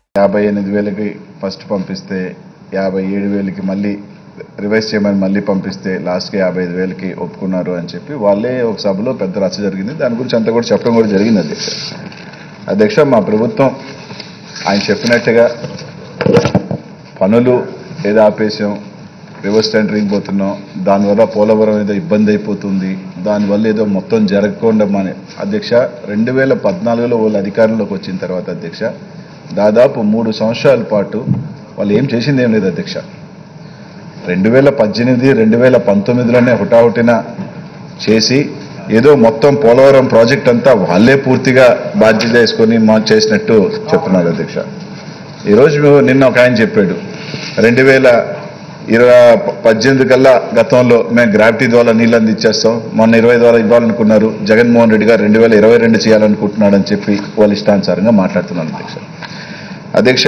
యాభై ఎనిమిది వేలకి ఫస్ట్ పంపిస్తే యాభై ఏడు వేలకి మళ్ళీ రివైజ్ చేయమని మళ్ళీ పంపిస్తే లాస్ట్కి యాభై ఐదు వేలకి ఒప్పుకున్నారు అని చెప్పి వాళ్ళే ఒక సభలో పెద్ద రచ్చ జరిగింది దాని గురించి అంతా కూడా చెప్పడం కూడా జరిగింది అధ్యక్ష అధ్యక్ష మా ప్రభుత్వం ఆయన చెప్పినట్టుగా పనులు ఏదో ఆపేసాం రివర్స్ టెండరింగ్ పోతున్నాం దానివల్ల పోలవరం ఏదో ఇబ్బంది అయిపోతుంది దానివల్ల ఏదో మొత్తం జరగకుండా మన అధ్యక్ష రెండు వేల పద్నాలుగులో వాళ్ళు అధికారంలోకి వచ్చిన తర్వాత అధ్యక్ష దాదాపు మూడు సంవత్సరాల పాటు వాళ్ళు ఏం చేసింది ఏం లేదు అధ్యక్ష రెండు వేల పద్దెనిమిది రెండు వేల పంతొమ్మిదిలోనే హుటాహుటిన చేసి ఏదో మొత్తం పోలవరం ప్రాజెక్ట్ అంతా వాళ్ళే పూర్తిగా బాధ్యత వేసుకొని మా చేసినట్టు చెప్తున్నారు అధ్యక్ష ఈరోజు నిన్న ఒక ఆయన చెప్పాడు రెండు వేల ఇరవై పద్దెనిమిది కల్లా గతంలో మేము గ్రావిటీ ద్వారా నీళ్ళు అందించేస్తాం మొన్న ఇరవై ద్వారా ఇవ్వాలనుకున్నారు జగన్మోహన్ రెడ్డి గారు రెండు వేల ఇరవై రెండు చేయాలనుకుంటున్నాడు అని చెప్పి వాళ్ళు ఇష్టానుసారంగా మాట్లాడుతున్నాను అధ్యక్ష అధ్యక్ష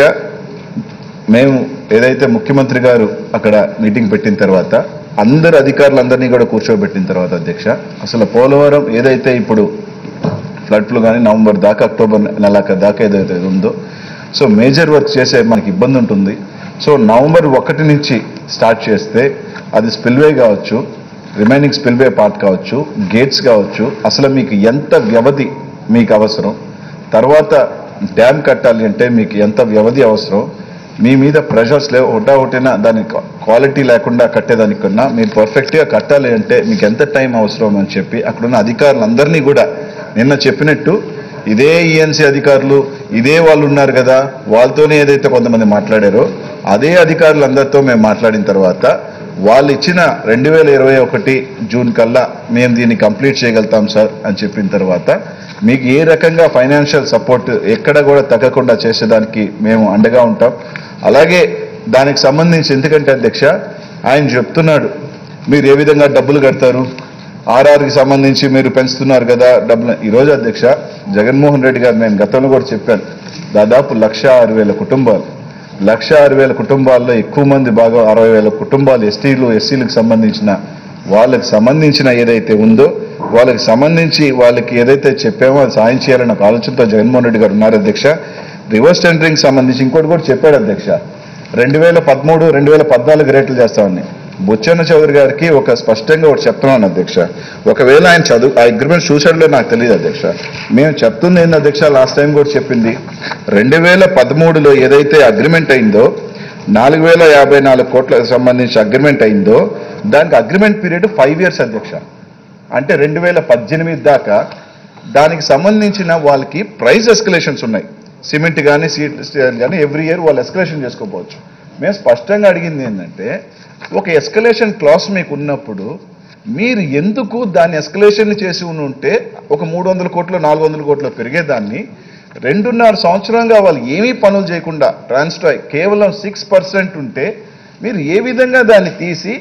మేము ఏదైతే ముఖ్యమంత్రి గారు అక్కడ మీటింగ్ పెట్టిన తర్వాత అందరు అధికారులందరినీ కూడా కూర్చోబెట్టిన తర్వాత అధ్యక్ష అసలు పోలవరం ఏదైతే ఇప్పుడు ఫ్లడ్లు కానీ నవంబర్ దాకా అక్టోబర్ నెల దాకా ఏదైతే ఉందో సో మేజర్ వర్క్ చేసే మనకి ఇబ్బంది ఉంటుంది సో నవంబర్ ఒకటి నుంచి స్టార్ట్ చేస్తే అది స్పిల్వే కావచ్చు రిమైనింగ్ స్పిల్వే పార్ట్ కావచ్చు గేట్స్ కావచ్చు అసలు మీకు ఎంత వ్యవధి మీకు అవసరం తర్వాత డ్యామ్ కట్టాలి అంటే మీకు ఎంత వ్యవధి అవసరం మీ మీద ప్రెషర్స్ లేవు ఒకటా ఒకటినా దాని క్వాలిటీ లేకుండా కట్టేదానికన్నా మీరు పర్ఫెక్ట్గా కట్టాలి అంటే మీకు ఎంత టైం అవసరం అని చెప్పి అక్కడున్న అధికారులందరినీ కూడా నిన్న చెప్పినట్టు ఇదే ఈఎన్సీ అధికారులు ఇదే వాళ్ళు ఉన్నారు కదా వాళ్ళతోనే ఏదైతే కొంతమంది మాట్లాడారో అదే అధికారులందరితో మేము మాట్లాడిన తర్వాత వాళ్ళు ఇచ్చిన రెండు వేల ఇరవై ఒకటి జూన్ కల్లా మేము దీన్ని కంప్లీట్ చేయగలుగుతాం సార్ అని చెప్పిన తర్వాత మీకు ఏ రకంగా ఫైనాన్షియల్ సపోర్ట్ ఎక్కడ కూడా తగ్గకుండా చేసేదానికి మేము అండగా ఉంటాం అలాగే దానికి సంబంధించి ఎందుకంటే అధ్యక్ష ఆయన చెప్తున్నాడు మీరు ఏ విధంగా డబ్బులు కడతారు ఆర్ఆర్కి సంబంధించి మీరు పెంచుతున్నారు కదా డబ్బులు ఈరోజు అధ్యక్ష జగన్మోహన్ రెడ్డి గారు నేను గతంలో కూడా చెప్పాను దాదాపు లక్ష ఆరు వేల కుటుంబాలు లక్ష ఆరు వేల కుటుంబాల్లో ఎక్కువ మంది బాగా అరవై వేల కుటుంబాలు ఎస్టీలు ఎస్సీలకు సంబంధించిన వాళ్ళకి సంబంధించిన ఏదైతే ఉందో వాళ్ళకి సంబంధించి వాళ్ళకి ఏదైతే చెప్పామో అది సాయం చేయాలన్న ఒక ఆలోచనతో జగన్మోహన్ రెడ్డి గారు ఉన్నారు అధ్యక్ష రివర్స్ టెండరింగ్ సంబంధించి ఇంకోటి కూడా చెప్పాడు అధ్యక్ష రెండు వేల పదమూడు రెండు వేల పద్నాలుగు రేట్లు చేస్తామని బుచ్చన్న చౌదరి గారికి ఒక స్పష్టంగా ఒకటి చెప్తున్నాను అధ్యక్ష ఒకవేళ ఆయన చదువు ఆ అగ్రిమెంట్ చూసాడులో నాకు తెలియదు అధ్యక్ష మేము చెప్తుంది ఏంది అధ్యక్ష లాస్ట్ టైం కూడా చెప్పింది రెండు వేల పదమూడులో ఏదైతే అగ్రిమెంట్ అయిందో నాలుగు వేల యాభై నాలుగు కోట్లకు సంబంధించి అగ్రిమెంట్ అయిందో దానికి అగ్రిమెంట్ పీరియడ్ ఫైవ్ ఇయర్స్ అధ్యక్ష అంటే రెండు వేల పద్దెనిమిది దాకా దానికి సంబంధించిన వాళ్ళకి ప్రైస్ ఎస్కలేషన్స్ ఉన్నాయి సిమెంట్ కానీ సీట్ స్టీల్ కానీ ఎవ్రీ ఇయర్ వాళ్ళు ఎస్కలేషన్ చేసుకోకపోవచ్చు మేము స్పష్టంగా అడిగింది ఏంటంటే ఒక ఎస్కలేషన్ క్లాస్ మీకు ఉన్నప్పుడు మీరు ఎందుకు దాన్ని ఎస్కలేషన్ చేసి ఉని ఉంటే ఒక మూడు వందల కోట్లు నాలుగు వందల కోట్లు పెరిగేదాన్ని రెండున్నర సంవత్సరంగా వాళ్ళు ఏమీ పనులు చేయకుండా ట్రాన్స్ట్రాయ్ కేవలం సిక్స్ పర్సెంట్ ఉంటే మీరు ఏ విధంగా దాన్ని తీసి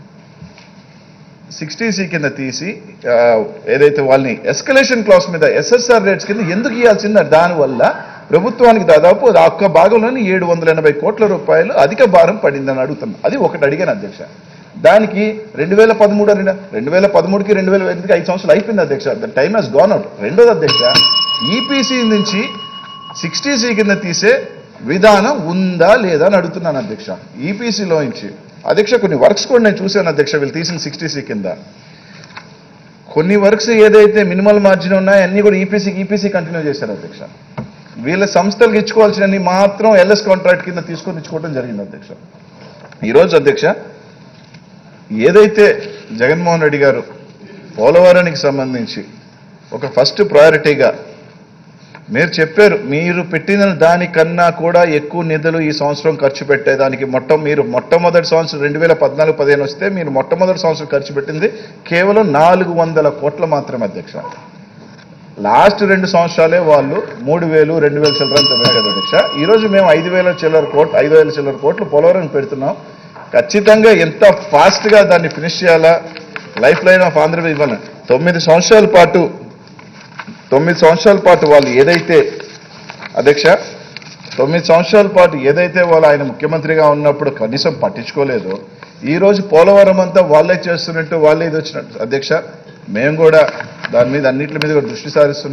సిక్స్టీ సి కింద తీసి ఆ, ఏదైతే వాళ్ళని ఎస్కలేషన్ క్లాస్ మీద ఎస్ఎస్ఆర్ రేట్స్ కింద ఎందుకు ఇవ్వాల్సింది దానివల్ల ప్రభుత్వానికి దాదాపు ఆ ఒక్క భాగంలోని ఏడు వందల ఎనభై కోట్ల రూపాయలు అధిక భారం పడిందని అడుగుతున్నా అది ఒకటి అడిగాను అధ్యక్ష దానికి రెండు వేల పదమూడు రెండు రెండు వేల పదమూడుకి రెండు వేల ఎనిమిదికి ఐదు సంవత్సరాలు అయిపోయింది అధ్యక్ష the time has gone out రెండోది అధ్యక్ష ఈపీసీ నుంచి సిక్స్టీ సి కింద తీసే విధానం ఉందా లేదా అని అడుగుతున్నాను అధ్యక్ష ఈపీసీలో నుంచి అధ్యక్ష కొన్ని వర్క్స్ కూడా నేను చూశాను అధ్యక్ష వీళ్ళు తీసిన సిక్స్టీ సి కింద కొన్ని వర్క్స్ ఏదైతే మినిమల్ మార్జిన్ ఉన్నాయో అన్ని కూడా ఈపీసీకి ఈపీసీ కంటిన్యూ చేశారు అధ్యక్ష వీళ్ళ సంస్థలకు ఇచ్చుకోవాల్సినవి మాత్రం ఎల్ఎస్ కాంట్రాక్ట్ కింద తీసుకొని ఇచ్చుకోవడం జరిగింది అధ్యక్ష ఈరోజు అధ్యక్ష ఏదైతే జగన్మోహన్ రెడ్డి గారు పోలవరానికి సంబంధించి ఒక ఫస్ట్ ప్రయారిటీగా మీరు చెప్పారు మీరు పెట్టిన దానికన్నా కూడా ఎక్కువ నిధులు ఈ సంవత్సరం ఖర్చు పెట్టేదానికి మొట్ట మీరు మొట్టమొదటి సంవత్సరం రెండు వేల పద్నాలుగు పదిహేను వస్తే మీరు మొట్టమొదటి సంవత్సరం ఖర్చు పెట్టింది కేవలం నాలుగు వందల కోట్ల మాత్రమే అధ్యక్ష లాస్ట్ రెండు సంవత్సరాలే వాళ్ళు మూడు వేలు రెండు వేల చిల్లరంతో పెట్టారు అధ్యక్ష ఈరోజు మేము ఐదు వేల చిల్లర కోట్లు ఐదు వేల చిల్లర కోట్లు పోలవరం పెడుతున్నాం ఖచ్చితంగా ఎంత ఫాస్ట్గా దాన్ని ఫినిష్ చేయాలా లైఫ్ లైన్ ఆఫ్ ఆంధ్రప్రదేశ్ ఇవ్వాలి తొమ్మిది సంవత్సరాల పాటు తొమ్మిది సంవత్సరాల పాటు వాళ్ళు ఏదైతే అధ్యక్ష తొమ్మిది సంవత్సరాల పాటు ఏదైతే వాళ్ళు ఆయన ముఖ్యమంత్రిగా ఉన్నప్పుడు కనీసం పట్టించుకోలేదో ఈ రోజు పోలవరం అంతా వాళ్ళే చేస్తున్నట్టు వాళ్ళే ఇది వచ్చినట్టు అధ్యక్ష మేము కూడా దాని మీద అన్నిటి మీద కూడా దృష్టి సారిస్తున్నాం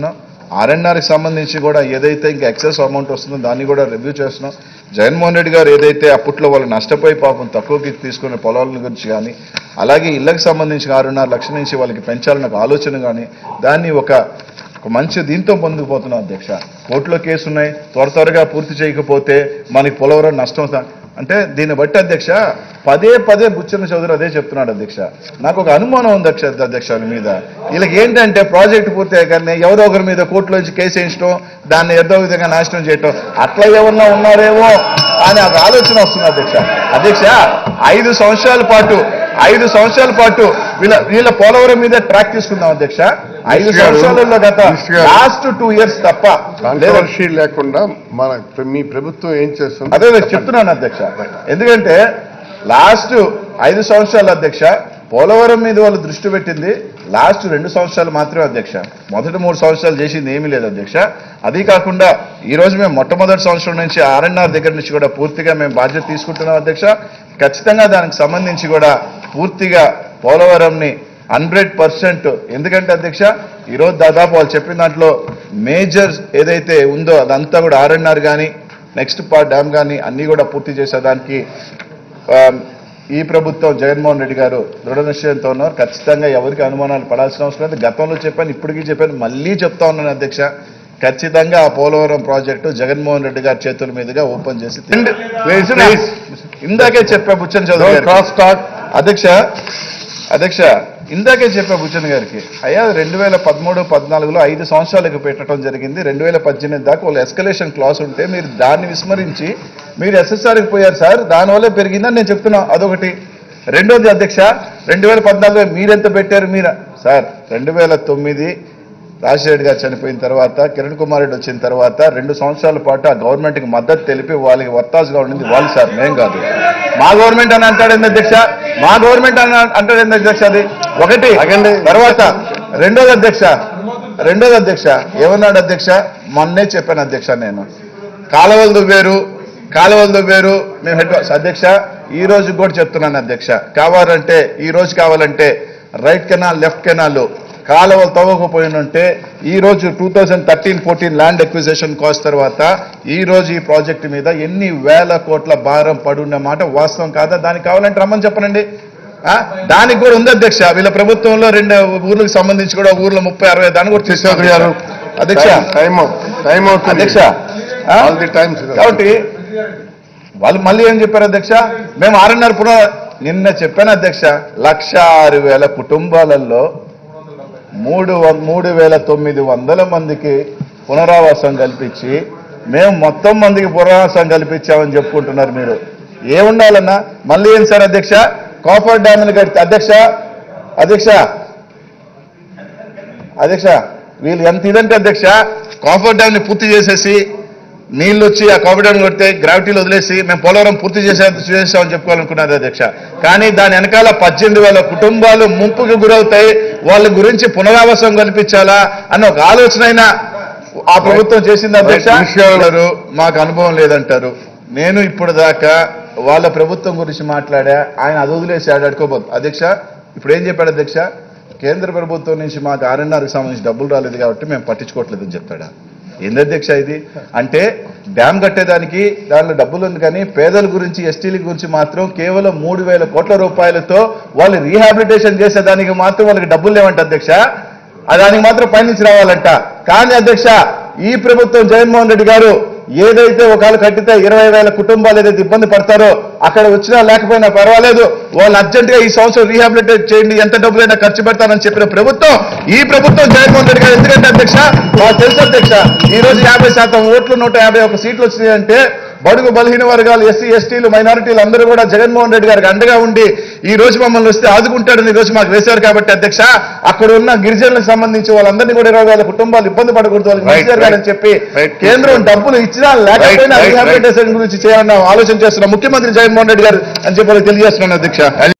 ఆర్ఎన్ఆర్కి సంబంధించి కూడా ఏదైతే ఇంకా ఎక్సెస్ అమౌంట్ వస్తుందో దాన్ని కూడా రివ్యూ చేస్తున్నాం జగన్మోహన్ రెడ్డి గారు ఏదైతే అప్పట్లో వాళ్ళు నష్టపోయి పాపం తక్కువకి తీసుకునే పొలాల గురించి కానీ అలాగే ఇళ్ళకి సంబంధించి ఆరున్నర లక్షల నుంచి వాళ్ళకి పెంచాలన్న ఒక ఆలోచన కానీ దాన్ని ఒక ఒక మంచి దీంతో పొందుకు పోతున్నాం అధ్యక్ష కోర్టులో కేసు ఉన్నాయి త్వర త్వరగా పూర్తి చేయకపోతే మనకి పోలవరం నష్టం అవుతా- అంటే దీన్ని బట్టి అధ్యక్ష పదే పదే బుచ్చన్న చౌదరి అదే చెప్తున్నాడు అధ్యక్ష నాకు ఒక అనుమానం ఉంది అధ్యక్ష అధ్యక్ష వాళ్ళ మీద వీళ్ళకి ఏంటంటే ప్రాజెక్ట్ పూర్తి అయ్యాకనే ఎవరో ఒకరి మీద కోర్టులో నుంచి కేసు వేయించడం దాన్ని ఏదో విధంగా నాశనం చేయటం అట్లా ఏమన్నా ఉన్నారేమో అని ఒక ఆలోచన వస్తుంది అధ్యక్ష అధ్యక్ష ఐదు సంవత్సరాల పాటు ఐదు సంవత్సరాల పాటు వీళ్ళ వీళ్ళ పోలవరం మీద ట్రాక్ తీసుకుందాం అధ్యక్ష ఐదు మినిస్టర్ గారు, సంవత్సరాలలో గత మినిస్టర్ గారు. లాస్ట్ టూ ఇయర్స్ తప్ప లేదా కాంట్రవర్సీ లేకుండా మన మీ ప్రభుత్వం ఏం చేస్తుంది అదే నేను చెప్తున్నాను అధ్యక్ష ఎందుకంటే లాస్ట్ ఐదు సంవత్సరాల అధ్యక్ష పోలవరం మీద వాళ్ళు దృష్టి పెట్టింది లాస్ట్ రెండు సంవత్సరాలు మాత్రమే అధ్యక్ష మొదటి మూడు సంవత్సరాలు చేసింది ఏమీ లేదు అధ్యక్ష అది కాకుండా ఈ రోజు మేము మొట్టమొదటి సంవత్సరం నుంచి ఆర్ఎన్ఆర్ దగ్గర నుంచి కూడా పూర్తిగా మేము బాధ్యత తీసుకుంటున్నాం అధ్యక్ష ఖచ్చితంగా దానికి సంబంధించి కూడా పూర్తిగా పోలవరంని హండ్రెడ్ పర్సెంట్ ఎందుకంటే అధ్యక్ష ఈరోజు దాదాపు వాళ్ళు చెప్పిన దాంట్లో మేజర్ ఏదైతే ఉందో అదంతా కూడా ఆర్ఎన్ఆర్ కానీ నెక్స్ట్ పార్ట్ డ్యామ్ కానీ అన్నీ కూడా పూర్తి చేసేదానికి ఆ, ఈ ప్రభుత్వం జగన్మోహన్ రెడ్డి గారు దృఢ నిశ్చయంతో ఉన్నారు ఖచ్చితంగా ఎవరికి అనుమానాలు పడాల్సిన అవసరం లేదు గతంలో చెప్పాను ఇప్పటికీ చెప్పాను మళ్ళీ చెప్తా ఉన్నాను అధ్యక్ష ఖచ్చితంగా ఆ పోలవరం ప్రాజెక్టు జగన్మోహన్ రెడ్డి గారి చేతుల మీదుగా ఓపెన్ చేసి Please, please. ఇందాకే చెప్పా బుచ్చన్ చౌదరి గారికి. క్రాస్ టాక్ అధ్యక్ష అధ్యక్ష ఇందాకే చెప్పా బుచ్చన్ గారికి అయ్యా రెండు వేల పదమూడు పద్నాలుగులో ఐదు సంవత్సరాలకు పెట్టడం జరిగింది రెండు వేల పద్దెనిమిది దాకా వాళ్ళు ఎస్కలేషన్ క్లాస్ ఉంటే మీరు దాన్ని విస్మరించి మీరు ఎస్ఎస్ఆర్కి పోయారు సార్ దానివల్లే పెరిగిందని నేను చెప్తున్నా అదొకటి రెండోది అధ్యక్ష రెండు వేల పద్నాలుగులో మీరెంత పెట్టారు మీరు సార్ రెండు వేల తొమ్మిది రాజశేఖర్ గారు చనిపోయిన తర్వాత కిరణ్ కుమార్ రెడ్డి వచ్చిన తర్వాత రెండు సంవత్సరాల పాటు ఆ గవర్నమెంట్కి మద్దతు తెలిపి వాళ్ళకి వర్తాసుగా ఉండింది వాళ్ళు సార్ మేం కాదు మా గవర్నమెంట్ అని అంటాడేంది అధ్యక్ష మా గవర్నమెంట్ అని అంటాడేంది అధ్యక్ష అది ఒకటి ఆగండి. తర్వాత రెండోది అధ్యక్ష రెండోది అధ్యక్ష ఏమన్నాడు అధ్యక్ష మొన్నే చెప్పాను అధ్యక్ష నేను కాలువలు దువ్వేరు కాలువలు దువ్వేరు మేము హెడ్ అధ్యక్ష ఈ రోజు కూడా చెప్తున్నాను అధ్యక్ష కావాలంటే ఈ రోజు కావాలంటే రైట్ కెనాల్ లెఫ్ట్ కెనాల్ కాలువలు తవ్వకపోయినంటే ఈ రోజు two thousand thirteen fourteen land acquisition cost తర్వాత ఈ రోజు ఈ ప్రాజెక్టు మీద ఎన్ని వేల కోట్ల భారం పడున్న మాట వాస్తవం కాదా దానికి కావాలంటే రమ్మని చెప్పనండి ఆ? దానికి కూడా ఉంది అధ్యక్ష వీళ్ళ ప్రభుత్వంలో రెండు ఊర్లకు సంబంధించి కూడా ఊర్లో ముప్పై అరవై దాన్ని కూడా చౌదరి గారు అధ్యక్ష టైం టైం అవుతుంది అధ్యక్ష ఆ? ఆల్ ది టైమ్స్ కాబట్టి వాళ్ళు మళ్ళీ ఏం చెప్పారు అధ్యక్ష మేము ఆరున్నర పునః నిన్న చెప్పాను అధ్యక్ష లక్ష ఆరు వేల కుటుంబాలలో మూడు వం- మూడు వేల తొమ్మిది వందల మందికి పునరావాసం కల్పించి మేము మొత్తం మందికి పునరావాసం కల్పించామని చెప్పుకుంటున్నారు మీరు ఏముండాలన్నా మళ్ళీ ఏం సార్ అధ్యక్ష కాఫర్ డ్యామ్ని కడితే అధ్యక్ష అధ్యక్ష అధ్యక్ష వీళ్ళు ఎంత ఇదంటే అధ్యక్ష కాఫర్ డ్యామ్ ని పూర్తి చేసేసి నీళ్ళు వచ్చి ఆ కాఫర్ డ్యామ్ కొడితే గ్రావిటీలో వదిలేసి మేము పోలవరం పూర్తి చేసే చేసామని చెప్పుకోవాలనుకున్నారు అధ్యక్ష కానీ దాని వెనకాల పద్దెనిమిది వేల కుటుంబాలు ముంపుకు గురవుతాయి వాళ్ళ గురించి పునరావాసం కల్పించాలా అన్న ఒక ఆలోచన అయినా ఆ ప్రభుత్వం చేసింది అధ్యక్ష Right, మినిస్టర్ గారు. అంటారు మాకు అనుభవం లేదంటారు నేను ఇప్పుడు దాకా వాళ్ళ ప్రభుత్వం గురించి మాట్లాడా ఆయన అది వదిలేసి ఆడాడుకోబోదు అధ్యక్ష ఇప్పుడు ఏం చెప్పాడు అధ్యక్ష కేంద్ర ప్రభుత్వం నుంచి మాకు ఆర్ఎన్ఆర్కి సంబంధించి డబ్బులు రాలేదు కాబట్టి మేము పట్టించుకోవట్లేదని చెప్తాడా ఏంది అధ్యక్ష ఇది అంటే డ్యామ్ కట్టేదానికి దానిలో డబ్బులు ఉంది కానీ పేదల గురించి ఎస్టీల గురించి మాత్రం కేవలం మూడు వేల కోట్ల రూపాయలతో వాళ్ళు రీహాబిలిటేషన్ చేసేదానికి మాత్రం వాళ్ళకి డబ్బులు లేవంట అధ్యక్ష ఆ దానికి మాత్రం పైనుంచి రావాలంట కానీ అధ్యక్ష ఈ ప్రభుత్వం జగన్మోహన్ రెడ్డి గారు ఏదైతే ఒకవేళ కట్టితే ఇరవై వేల కుటుంబాలు ఏదైతే ఇబ్బంది పడతారో అక్కడ వచ్చినా లేకపోయినా పర్వాలేదు వాళ్ళు అర్జెంట్ గా ఈ సంవత్సరం రీహాబిలిటేట్ చేయండి ఎంత డబ్బులైనా ఖర్చు పెడతానని చెప్పిన ప్రభుత్వం ఈ ప్రభుత్వం జగన్మోహన్ రెడ్డి గారు ఎందుకంటే అధ్యక్ష మాకు తెలుసు అధ్యక్ష ఈ రోజు యాభై శాతం ఓట్లు నూట యాభై ఒక సీట్లు వచ్చినాయంటే బడుగు బలహీన వర్గాలు ఎస్సీ ఎస్టీలు మైనారిటీలు అందరూ కూడా జగన్మోహన్ రెడ్డి గారికి అండగా ఉండి ఈ రోజు మమ్మల్ని వస్తే ఆదుకుంటాడని ఈ రోజు మాకు వేశారు కాబట్టి అధ్యక్ష అక్కడ ఉన్న గిరిజనులకు సంబంధించి వాళ్ళందరినీ కూడా ఇరవై వేల కుటుంబాలు ఇబ్బంది పడకూడదు వాళ్ళకి Right, మంచి జరగాలని right. చెప్పి Right. కేంద్రం డబ్బులు ఇచ్చినా లేకపోయినా right, right. రీహాబిలిటేషన్ గురించి చేయాలన్న ఆలోచన చేస్తున్న ముఖ్యమంత్రి జగన్మోహన్ రెడ్డి గారు అని చెప్పి వాళ్ళకి తెలియజేస్తున్నాను అధ్యక్ష